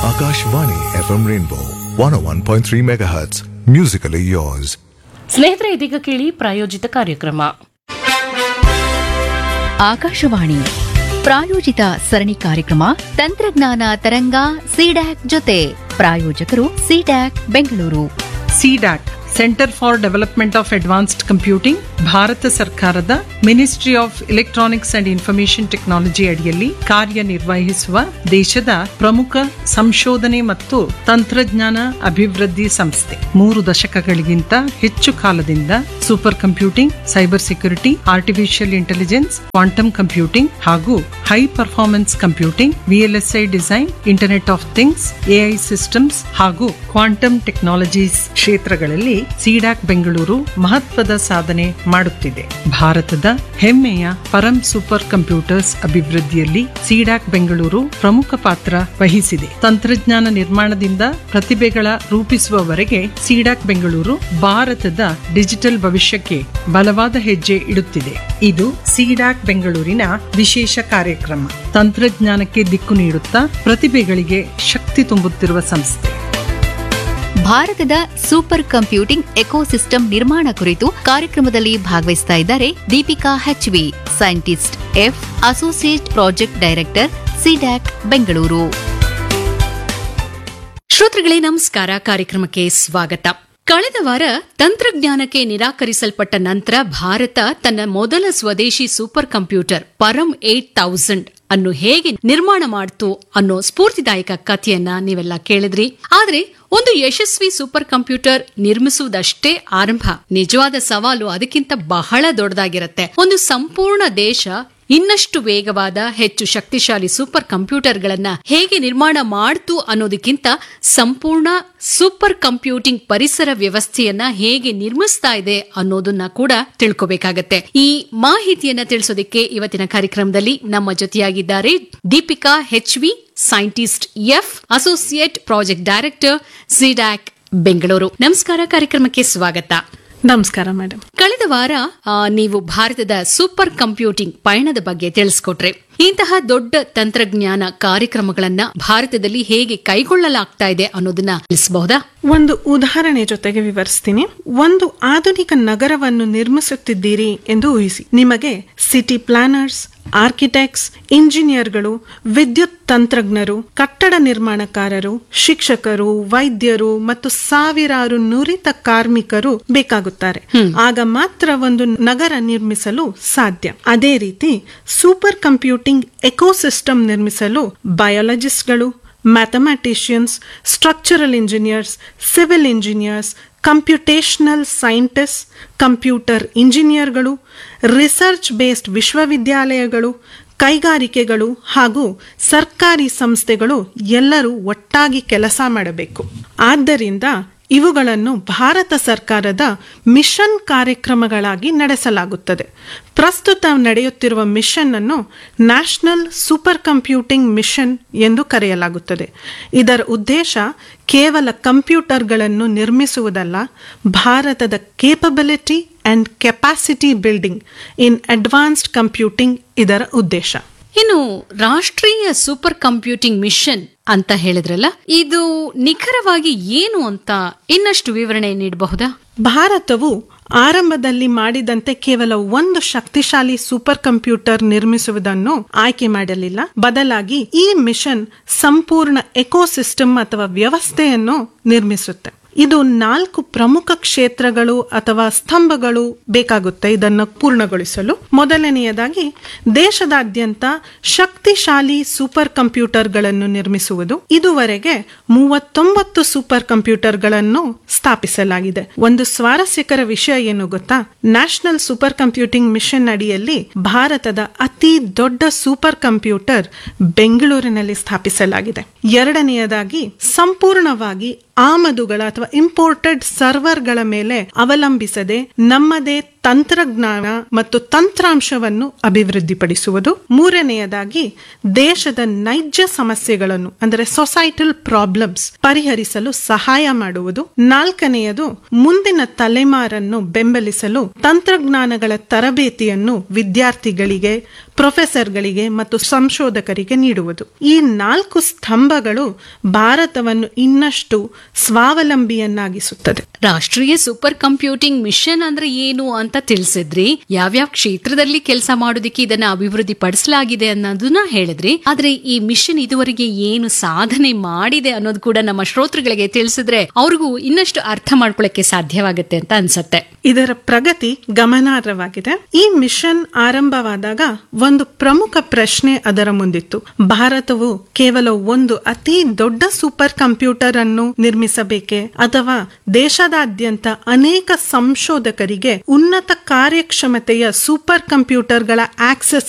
Akashvani FM Rainbow 101.3 MHz. Musically yours. ಸ್ನೇಹಿತರೆ ಇದೀಗ ಕೇಳಿ ಪ್ರಾಯೋಜಿತ ಕಾರ್ಯಕ್ರಮ ಆಕಾಶವಾಣಿ ಪ್ರಾಯೋಜಿತ ಸರಣಿ ಕಾರ್ಯಕ್ರಮ ತಂತ್ರಜ್ಞಾನ ತರಂಗ ಸಿಡ್ಯಾಕ್ ಜೊತೆ ಪ್ರಾಯೋಜಕರು CDAC Bengaluru CDAC centre for development of advanced computing Bharata ಸರ್ಕಾರದ ministry of electronics and information technology ಅಡಿಯಲ್ಲಿ ಕಾರ್ಯನಿರ್ವಹಿಸುವ ದೇಶದ ಪ್ರಮುಖ ಸಂಶೋಧನೆ ಮತ್ತು ತಂತ್ರಜ್ಞಾನ ಅಭಿವೃದ್ಧಿ ಸಂಸ್ಥೆ ಮೂರು ದಶಕಗಳಿಗಿಂತ ಹೆಚ್ಚು ಕಾಲದಿಂದ super computing cyber security artificial intelligence quantum computing ಹಾಗೂ high performance computing VLSI design internet of things AI systems ಹಾಗೂ ಕ್ವಾಂಟಮ್ ಟೆಕ್ನಾಲಜೀಸ್ ಕ್ಷೇತ್ರಗಳಲ್ಲಿ ಸಿಡಾಕ್ ಬೆಂಗಳೂರು ಮಹತ್ವದ ಸಾಧನೆ ಮಾಡುತ್ತಿದೆ ಭಾರತದ ಹೆಮ್ಮೆಯ ಪರಂ ಸೂಪರ್ ಕಂಪ್ಯೂಟರ್ಸ್ ಅಭಿವೃದ್ಧಿಯಲ್ಲಿ ಸಿಡಾಕ್ ಬೆಂಗಳೂರು ಪ್ರಮುಖ ಪಾತ್ರ ವಹಿಸಿದೆ ತಂತ್ರಜ್ಞಾನ ನಿರ್ಮಾಣದಿಂದ ಪ್ರತಿಭೆಗಳ ರೂಪಿಸುವವರೆಗೆ ಸಿಡಾಕ್ ಬೆಂಗಳೂರು ಭಾರತದ ಡಿಜಿಟಲ್ ಭವಿಷ್ಯಕ್ಕೆ ಬಲವಾದ ಹೆಜ್ಜೆ ಇಡುತ್ತಿದೆ ಇದು ಸಿಡಾಕ್ ಬೆಂಗಳೂರಿನ ವಿಶೇಷ ಕಾರ್ಯಕ್ರಮ ತಂತ್ರಜ್ಞಾನಕ್ಕೆ ದಿಕ್ಕು ನೀಡುತ್ತಾ ಪ್ರತಿಭೆಗಳಿಗೆ ಶಕ್ತಿ ತುಂಬುತ್ತಿರುವ ಸಂಸ್ಥೆ ಭಾರತದ ಸೂಪರ್ ಕಂಪ್ಯೂಟಿಂಗ್ ಎಕೋಸಿಸ್ಟಮ್ ನಿರ್ಮಾಣ ಕುರಿತು ಕಾರ್ಯಕ್ರಮದಲ್ಲಿ ಭಾಗವಹಿಸ್ತಾ ಇದ್ದಾರೆ Deepika H V scientist F associate project director CDAC Bengaluru ಶ್ರೋತೃಗಳೇ ನಮಸ್ಕಾರ ಕಾರ್ಯಕ್ರಮಕ್ಕೆ ಸ್ವಾಗತ ಕಳೆದ ವಾರ ತಂತ್ರಜ್ಞಾನಕ್ಕೆ ನಿರಾಕರಿಸಲ್ಪಟ್ಟ ನಂತರ ಭಾರತ ತನ್ನ ಮೊದಲ ಸ್ವದೇಶಿ super computer Param eight thousand ಅನ್ನು ಹೇಗೆ ನಿರ್ಮಾಣ ಮಾಡ್ತು ಅನ್ನೋ ಸ್ಫೂರ್ತಿದಾಯಕ ಕಥೆಯನ್ನ ನೀವೆಲ್ಲ ಕೇಳಿದ್ರಿ ಆದ್ರೆ ಒಂದು ಯಶಸ್ವಿ ಸೂಪರ್ ಕಂಪ್ಯೂಟರ್ ನಿರ್ಮಿಸುವುದಷ್ಟೇ ಆರಂಭ ನಿಜವಾದ ಸವಾಲು ಅದಕ್ಕಿಂತ ಬಹಳ ದೊಡ್ಡದಾಗಿರುತ್ತೆ ಒಂದು ಸಂಪೂರ್ಣ ದೇಶ ಇನ್ನಷ್ಟು ವೇಗವಾದ ಹೆಚ್ಚು ಶಕ್ತಿಶಾಲಿ ಸೂಪರ್ ಕಂಪ್ಯೂಟರ್ಗಳನ್ನ ಹೇಗೆ ನಿರ್ಮಾಣ ಮಾಡ್ತು ಅನ್ನೋದಕ್ಕಿಂತ ಸಂಪೂರ್ಣ ಸೂಪರ್ ಕಂಪ್ಯೂಟಿಂಗ್ ಪರಿಸರ ವ್ಯವಸ್ಥೆಯನ್ನ ಹೇಗೆ ನಿರ್ಮಿಸ್ತಾ ಇದೆ ಅನ್ನೋದನ್ನ ಕೂಡ ತಿಳ್ಕೋಬೇಕಾಗತ್ತೆ ಈ ಮಾಹಿತಿಯನ್ನ ತಿಳಿಸೋದಕ್ಕೆ ಇವತ್ತಿನ ಕಾರ್ಯಕ್ರಮದಲ್ಲಿ ನಮ್ಮ ಜೊತೆಯಾಗಿದ್ದಾರೆ Deepika H V scientist F associate project director CDAC Bengaluru ನಮಸ್ಕಾರ ಕಾರ್ಯಕ್ರಮಕ್ಕೆ ಸ್ವಾಗತ ನಮಸ್ಕಾರ ಮೇಡಮ್ ಕಳೆದ ವಾರ ಆ, ನೀವು ಭಾರತದ ಸೂಪರ್ ಕಂಪ್ಯೂಟಿಂಗ್ ಪಯಣದ ಬಗ್ಗೆ ತಿಳಿಸ್ಕೊಟ್ರೆ ಇಂತಹ ದೊಡ್ಡ ತಂತ್ರಜ್ಞಾನ ಕಾರ್ಯಕ್ರಮಗಳನ್ನ ಭಾರತದಲ್ಲಿ ಹೇಗೆ ಕೈಗೊಳ್ಳಲಾಗ್ತಾ ಇದೆ ಅನ್ನೋದನ್ನ ತಿಳಿಸಬಹುದಾ ಒಂದು ಉದಾಹರಣೆ ಜೊತೆಗೆ ವಿವರಿಸ್ತೀನಿ ಒಂದು ಆಧುನಿಕ ನಗರವನ್ನು ನಿರ್ಮಿಸುತ್ತಿದ್ದೀರಿ ಎಂದು ಊಹಿಸಿ ನಿಮಗೆ ಸಿಟಿ ಪ್ಲಾನರ್ಸ್ ಆರ್ಕಿಟೆಕ್ಟ್ಸ್ ಇಂಜಿನಿಯರ್ಗಳು ವಿದ್ಯುತ್ ತಂತ್ರಜ್ಞರು ಕಟ್ಟಡ ನಿರ್ಮಾಣಕಾರರು ಶಿಕ್ಷಕರು ವೈದ್ಯರು ಮತ್ತು ಸಾವಿರಾರು ನುರಿತ ಕಾರ್ಮಿಕರು ಬೇಕಾಗುತ್ತಾರೆ ಆಗ ಮಾತ್ರ ಒಂದು ನಗರ ನಿರ್ಮಿಸಲು ಸಾಧ್ಯ ಅದೇ ರೀತಿ ಸೂಪರ್ ಕಂಪ್ಯೂಟಿಂಗ್ ಎಕೋಸಿಸ್ಟಮ್ ನಿರ್ಮಿಸಲು ಬಯಾಲಜಿಸ್ಟ್ಗಳು mathematicians structural engineers civil engineers computational scientist computer ಇಂಜಿನಿಯರ್ಗಳು ರಿಸರ್ಚ್ ಬೇಸ್ಡ್ ವಿಶ್ವವಿದ್ಯಾಲಯಗಳು ಕೈಗಾರಿಕೆಗಳು ಹಾಗೂ ಸರ್ಕಾರಿ ಸಂಸ್ಥೆಗಳು ಎಲ್ಲರೂ ಒಟ್ಟಾಗಿ ಕೆಲಸ ಮಾಡಬೇಕು ಆದ್ದರಿಂದ ಇವುಗಳನ್ನು ಭಾರತ ಸರ್ಕಾರದ ಮಿಷನ್ ಕಾರ್ಯಕ್ರಮಗಳಾಗಿ ನಡೆಸಲಾಗುತ್ತದೆ ಪ್ರಸ್ತುತ ನಡೆಯುತ್ತಿರುವ ಮಿಷನ್ ಅನ್ನು ನ್ಯಾಷನಲ್ ಸೂಪರ್ ಕಂಪ್ಯೂಟಿಂಗ್ ಮಿಷನ್ ಎಂದು ಕರೆಯಲಾಗುತ್ತದೆ ಇದರ ಉದ್ದೇಶ ಕೇವಲ ಕಂಪ್ಯೂಟರ್ಗಳನ್ನು ನಿರ್ಮಿಸುವುದಲ್ಲ ಭಾರತದ capability and capacity building in advanced computing ಇದರ ಉದ್ದೇಶ ಇನ್ನು ರಾಷ್ಟ್ರೀಯ ಸೂಪರ್ ಕಂಪ್ಯೂಟಿಂಗ್ ಮಿಷನ್ ಅಂತ ಹೇಳಿದ್ರಲ್ಲ ಇದು ನಿಖರವಾಗಿ ಏನು ಅಂತ ಇನ್ನಷ್ಟು ವಿವರಣೆ ನೀಡಬಹುದಾ ಭಾರತವು ಆರಂಭದಲ್ಲಿ ಮಾಡಿದಂತೆ ಕೇವಲ ಒಂದು ಶಕ್ತಿಶಾಲಿ ಸೂಪರ್ ಕಂಪ್ಯೂಟರ್ ನಿರ್ಮಿಸುವುದನ್ನು ಆಯ್ಕೆ ಮಾಡಲಿಲ್ಲ ಬದಲಾಗಿ ಈ ಮಿಷನ್ ಸಂಪೂರ್ಣ ಎಕೋಸಿಸ್ಟಮ್ ಅಥವಾ ವ್ಯವಸ್ಥೆಯನ್ನು ನಿರ್ಮಿಸುತ್ತೆ ಇದು ನಾಲ್ಕು ಪ್ರಮುಖ ಕ್ಷೇತ್ರಗಳು ಅಥವಾ ಸ್ತಂಭಗಳು ಬೇಕಾಗುತ್ತೆ ಇದನ್ನು ಪೂರ್ಣಗೊಳಿಸಲು ಮೊದಲನೆಯದಾಗಿ ದೇಶದಾದ್ಯಂತ ಶಕ್ತಿಶಾಲಿ ಸೂಪರ್ ಕಂಪ್ಯೂಟರ್ಗಳನ್ನು ನಿರ್ಮಿಸುವುದು ಇದುವರೆಗೆ ಮೂವತ್ತೊಂಬತ್ತು ಸೂಪರ್ ಕಂಪ್ಯೂಟರ್ಗಳನ್ನು ಸ್ಥಾಪಿಸಲಾಗಿದೆ ಒಂದು ಸ್ವಾರಸ್ಯಕರ ವಿಷಯ ಏನು ಗೊತ್ತಾ ನ್ಯಾಷನಲ್ ಸೂಪರ್ ಕಂಪ್ಯೂಟಿಂಗ್ ಮಿಷನ್ ಅಡಿಯಲ್ಲಿ ಭಾರತದ ಅತಿ ದೊಡ್ಡ ಸೂಪರ್ ಕಂಪ್ಯೂಟರ್ ಬೆಂಗಳೂರಿನಲ್ಲಿ ಸ್ಥಾಪಿಸಲಾಗಿದೆ ಎರಡನೆಯದಾಗಿ ಸಂಪೂರ್ಣವಾಗಿ ಆಮದುಗಳ ಅಥವಾ ಇಂಪೋರ್ಟೆಡ್ ಸರ್ವರ್ಗಳ ಮೇಲೆ ಅವಲಂಬಿಸದೆ ನಮ್ಮದೇ ತಂತ್ರಜ್ಞಾನ ಮತ್ತು ತಂತ್ರಾಂಶವನ್ನು ಅಭಿವೃದ್ಧಿಪಡಿಸುವುದು ಮೂರನೆಯದಾಗಿ ದೇಶದ ನೈಜ ಸಮಸ್ಯೆಗಳನ್ನು ಅಂದರೆ ಸೊಸೈಟಲ್ ಪ್ರಾಬ್ಲಮ್ಸ್ ಪರಿಹರಿಸಲು ಸಹಾಯ ಮಾಡುವುದು ನಾಲ್ಕನೆಯದು ಮುಂದಿನ ತಲೆಮಾರನ್ನು ಬೆಂಬಲಿಸಲು ತಂತ್ರಜ್ಞಾನಗಳ ತರಬೇತಿಯನ್ನು ವಿದ್ಯಾರ್ಥಿಗಳಿಗೆ ಪ್ರೊಫೆಸರ್ಗಳಿಗೆ ಮತ್ತು ಸಂಶೋಧಕರಿಗೆ ನೀಡುವುದು ಈ ನಾಲ್ಕು ಸ್ತಂಭಗಳು ಭಾರತವನ್ನು ಇನ್ನಷ್ಟು ಸ್ವಾವಲಂಬಿಯನ್ನಾಗಿಸುತ್ತದೆ ರಾಷ್ಟ್ರೀಯ ಸೂಪರ್ ಕಂಪ್ಯೂಟಿಂಗ್ ಮಿಷನ್ ಅಂದ್ರೆ ಏನು ಅಂತ ತಿಳಿಸಿದ್ರಿ ಯಾವ್ಯಾವ ಕ್ಷೇತ್ರದಲ್ಲಿ ಕೆಲಸ ಮಾಡೋದಕ್ಕೆ ಇದನ್ನ ಅಭಿವೃದ್ಧಿ ಪಡಿಸಲಾಗಿದೆ ಅನ್ನೋದನ್ನ ಹೇಳಿದ್ರಿ ಆದ್ರೆ ಈ ಮಿಷನ್ ಇದುವರೆಗೆ ಏನು ಸಾಧನೆ ಮಾಡಿದೆ ಅನ್ನೋದು ಕೂಡ ನಮ್ಮ ಶ್ರೋತೃಗಳಿಗೆ ತಿಳಿಸಿದ್ರೆ ಅವ್ರಿಗೂ ಇನ್ನಷ್ಟು ಅರ್ಥ ಮಾಡ್ಕೊಳ್ಳಕ್ಕೆ ಸಾಧ್ಯವಾಗುತ್ತೆ ಅಂತ ಅನ್ಸತ್ತೆ ಇದರ ಪ್ರಗತಿ ಗಮನಾರ್ಹವಾಗಿದೆ ಈ ಮಿಷನ್ ಆರಂಭವಾದಾಗ ಒಂದು ಪ್ರಮುಖ ಪ್ರಶ್ನೆ ಅದರ ಮುಂದಿತ್ತು ಭಾರತವು ಕೇವಲ ಒಂದು ಅತಿ ದೊಡ್ಡ ಸೂಪರ್ ಕಂಪ್ಯೂಟರ್ ಅನ್ನು ನಿರ್ಮಿಸಬೇಕೆ ಅಥವಾ ದೇಶದಾದ್ಯಂತ ಅನೇಕ ಸಂಶೋಧಕರಿಗೆ ಉನ್ನತ ಕಾರ್ಯಕ್ಷಮತೆಯ ಸೂಪರ್ ಕಂಪ್ಯೂಟರ್ಗಳ ಆಕ್ಸೆಸ್